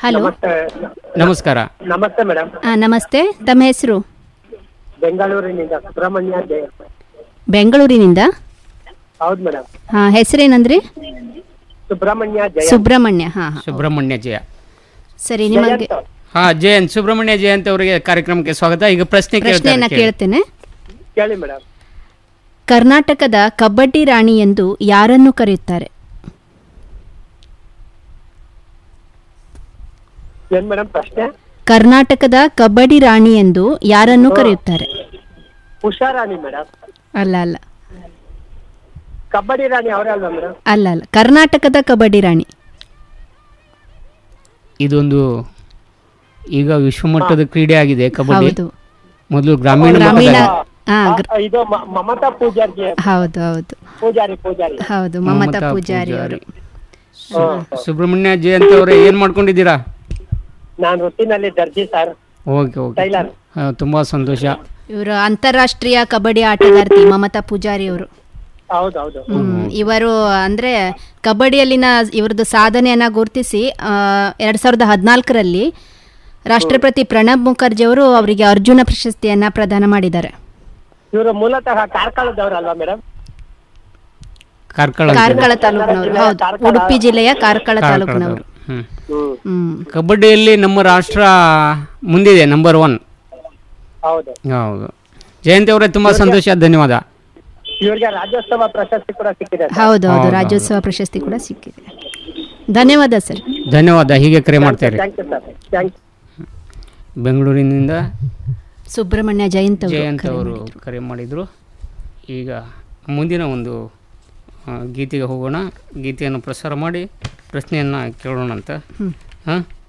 Hello ನಮಸ್ತೆ ನಮಸ್ಕಾರ ನಮಸ್ತೆ ಮೇಡಮ್ ಹಾಂ ನಮಸ್ತೆ ತಮ್ಮ ಹೆಸರು ಬೆಂಗಳೂರಿನಿಂದ ಸುಬ್ರಹ್ಮಣ್ಯ ಜಯ ಬೆಂಗಳೂರಿನಿಂದ ಹೌದು ಮೇಡಮ್ ಹಾಂ ಹೆಸರೇನಂದ್ರಿ ಸುಬ್ರಹ್ಮಣ್ಯ ಜಯ ಸುಬ್ರಹ್ಮಣ್ಯ ಹಾಂ ಹಾಂ ಸುಬ್ರಹ್ಮಣ್ಯ ಜಯ ಸರಿ ನಿಮಗೆ ಜಯಂತ್ ಹಾ ಜಯಂತ್ ಸುಬ್ರಹ್ಮಣ್ಯ ಜಯಂತ್ ಅವರಿಗೆ ಕಾರ್ಯಕ್ರಮಕ್ಕೆ ಸ್ವಾಗತ ಈಗ ಪ್ರಶ್ನೆ ಪ್ರಶ್ನೆಯನ್ನ ಕೇಳ್ತಾರೆ ಕೇಳಿ. ಕೇಳ್ತೇನೆ ಕೇಳಿ ಮೇಡಮ್ ಕರ್ನಾಟಕದ ಕಬಡ್ಡಿ ರಾಣಿ ಎಂದು ಯಾರನ್ನು ಕರೆಯುತ್ತಾರೆ ಏನ್ ಮೇಡಮ್ ಪ್ರಶ್ನೆ ಕರ್ನಾಟಕದ ಕಬಡ್ಡಿ ರಾಣಿ ಎಂದು ಯಾರನ್ನು ಕರೆಯುತ್ತಾರೆ ಉಷಾರಾಣಿ ಮೇಡಮ್ ಅಲ್ಲ ಅಲ್ಲ ಕಬಡ್ಡಿ ರಾಣಿ ಅವರೇ ಅಲ್ವಾ ಮೇಡಮ್ ಅಲ್ಲ ಅಲ್ಲ ಕರ್ನಾಟಕದ ಕಬಡ್ಡಿ ರಾಣಿ ಇದೊಂದು ಈಗ ವಿಶ್ವಮಟ್ಟದ ಕ್ರೀಡೆ ಆಗಿದೆ ಕಬಡ್ಡಿ ಹೌದು ಮೊದಲು ಗ್ರಾಮೀಣ ಗ್ರಾಮೀಣ ಮಟ್ಟದ- ಹಾ ಆ, ಗ್ರ- ಇದು ಮ- ಮಮತಾ ಪೂಜಾರಿ ಹೌದು ಹೌದು ಪೂಜಾರಿ ಪೂಜಾರಿ ಹೌದು ಮಮತಾ ಮಮತಾ ಪೂಜಾರಿ ಪೂಜಾರಿ. ಅವರು ಸುಬ್ರಹ್ಮಣ್ಯ ಜಯಂತ್ ಅವರೇ ಏನ್ ಮಾಡ್ಕೊಂಡಿದ್ದೀರಾ ನಾನು ವೃತ್ತಿನಲ್ಲಿ ದರ್ಜಿ ಸರ್ ಓಕೆ ಓಕೆ ಟೈಲರ್ ಹಾ, ತುಂಬಾ ಸಂತೋಷ ಇವರು ಅಂತಾರಾಷ್ಟ್ರೀಯ ಕಬಡ್ಡಿ ಆಟಗಾರ್ತಿ ಮಮತಾ ಪೂಜಾರಿ ಅವರು ಹೌದು ಹೌದು ಹ್ಮ್. ಇವರು ಅಂದ್ರೆ ಕಬಡ್ಡಿಯಲ್ಲಿನ ಇವ್ರದ್ದು ಸಾಧನೆಯನ್ನ ಗುರುತಿಸಿ ಎರಡ್ ಸಾವಿರದ ಹದಿನಾಲ್ಕರಲ್ಲಿ ರಾಷ್ಟ್ರಪತಿ ಪ್ರಣಬ್ ಮುಖರ್ಜಿ ಅವರು ಅವರಿಗೆ ಅರ್ಜುನ ಪ್ರಶಸ್ತಿಯನ್ನ ಪ್ರದಾನ ಮಾಡಿದ್ದಾರೆ ಇವರು ಮೂಲತಃ ಕಾರ್ಕಳದವ್ರು ಅಲ್ವಾ ಮೇಡಮ್ ಕಾರ್ಕಳ ಅಂತ ಇದೆ. ಕಾರ್ಕಳ ತಾಲೂಕಿನವರು ಹೌದು ಕಾರ್ಕಳ. ಉಡುಪಿ ಜಿಲ್ಲೆಯ ಕಾರ್ಕಳ ತಾಲೂಕಿನವರು ಹ್ಮ್ ಹ್ಮ್ ಹ್ಮ್ ಕಬಡ್ಡಿಯಲ್ಲಿ ನಮ್ಮ ರಾಷ್ಟ್ರ ಮುಂದಿದೆ ನಂಬರ್ ಒನ್ ಹೌದು ಹೌದು ಜಯಂತಿ ಅವರೇ ತುಂಬಾ ಸಂತೋಷ ಧನ್ಯವಾದ ಇವ್ರಿಗೆ ರಾಜ್ಯೋತ್ಸವ ಪ್ರಶಸ್ತಿ ಕೂಡ ಸಿಕ್ಕಿದೆ ಸರ್. ಹೌದು ಹೌದು ಹೌದು, ರಾಜ್ಯೋತ್ಸವ ಪ್ರಶಸ್ತಿ ಕೂಡ ಸಿಕ್ಕಿದೆ ಧನ್ಯವಾದ ಸರ್ ಧನ್ಯವಾದ ಹೀಗೆ ಕರೆ ಮಾಡ್ತಾರೆ ಥ್ಯಾಂಕ್ ಯು ಸರ್ ಥ್ಯಾಂಕ್ ಬೆಂಗಳೂರಿನಿಂದ ಸುಬ್ರಹ್ಮಣ್ಯ ಜಯಂತ್ ಅವರು ಜಯಂತ್ ಕರೆ ಅವರು ಮಾಡಿದ್ರು. ಕರೆ ಮಾಡಿದರು ಈಗ ಮುಂದಿನ ಒಂದು ಆ, ಗೀತೆಗೆ ಹೋಗೋಣ ಗೀತೆಯನ್ನು ಪ್ರಸಾರ ಮಾಡಿ ಪ್ರಶ್ನೆಯನ್ನು ಕೇಳೋಣ ಅಂತ ಹ್ಮ್. ಹಾಂ